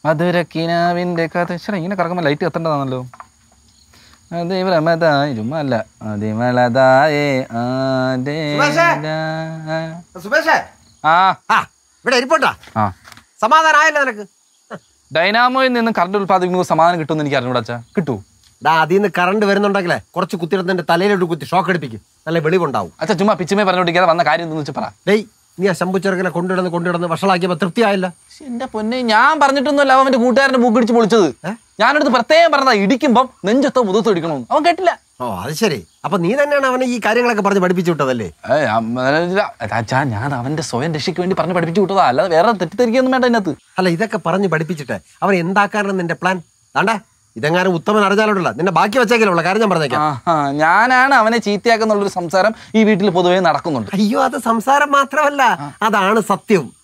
മധുരക്കിനാവിന്റെ കഥ ശരി ഇങ്ങനെ കറക്കുമ്പോൾ ലൈറ്റ് കത്തേണ്ടതാണല്ലോ അതിമലതായിരുമല്ല അതിമലതായേ ആദേ സുഭാഷേ? സുമേഷേ ആ ആ ഇവിടെ ഇരിപ്പുണ്ടാ ആ സമാധാനമായല്ലോ നിനക്ക് ഡൈനാമോയിൽ നിന്ന് കറണ്ട് ഉൽപ്പാദിപ്പിക്കുമ്പോൾ സമാധാനം കിട്ടുമെന്ന് എനിക്ക് അറിഞ്ഞൂടാ അച്ഛാ കിട്ടൂ ഡാ അതിൽ നിന്ന് കറണ്ട് വരുന്നുണ്ടെങ്കിലേ കുറച്ച് കുത്തിയിടത്തിന്റെ തലയിലോട്ട് കുത്തി ഷോക്ക് അടിപ്പിക്കും നല്ല വെളിവുണ്ടാവും അച്ഛാ ചുമ്മാ പിച്ചുമേ പറഞ്ഞോണ്ടിരിക്കാതെ വന്ന കാര്യം എന്തെന്ന് വെച്ചാൽ പറ ഡേയ് നീ ആ ശമ്പു ചെറുക്കനെ കൊണ്ടിടന്ന് കൊണ്ടിടന്ന് വഷളാക്കിയപ്പോ തൃപ്തിയായില്ല ശ്ശെ, എന്റെ പൊന്നെ ഞാൻ പറഞ്ഞിട്ടൊന്നുമല്ല അവൻ അവന്റെ കൂട്ടുകാരന്റെ മൂക്കിടിച്ച് പൊളിച്ചത് ഞാനടുത്ത് പ്രത്യേകം പറഞ്ഞതാ ഇടിക്കുമ്പം നെഞ്ചത്തോ മുതത്തോ ഇടിക്കണമെന്ന് അവൻ കേട്ടില്ല ഓ അത് ശരി അപ്പൊ നീ തന്നെയാണ് അവനെ ഈ കാര്യങ്ങളൊക്കെ പറഞ്ഞ് പഠിപ്പിച്ചു വിട്ടതല്ലേ ഏയ്, അമ്മ, അച്ഛാ ഞാൻ അവന്റെ സ്വയം രക്ഷയ്ക്ക് വേണ്ടി പറഞ്ഞ് പഠിപ്പിച്ചു വിട്ടതാ അല്ലാതെ വേറെ തെറ്റിദ്ധരിക്കൊന്നും വേണ്ട അതിനകത്ത് അല്ല ഇതൊക്കെ പറഞ്ഞ് പഠിപ്പിച്ചിട്ട് അവൻ എന്താക്കാനാണ് നിന്റെ പ്ലാൻ താണ്ടാ ഇതെങ്ങാനും ഉത്തമൻ അറിഞ്ഞാലോട്ടല്ല നിന്നെ ബാക്കി വെച്ചേക്കലുള്ള കാര്യം ഞാൻ പറഞ്ഞേക്കാം ആഹാ, ഞാനാണ് അവനെ ചീത്തയാക്കുന്നുള്ളൊരു സംസാരം ഈ വീട്ടിൽ പൊതുവേ നടക്കുന്നുണ്ട് അയ്യോ അത് സംസാരം മാത്രമല്ല അതാണ് സത്യം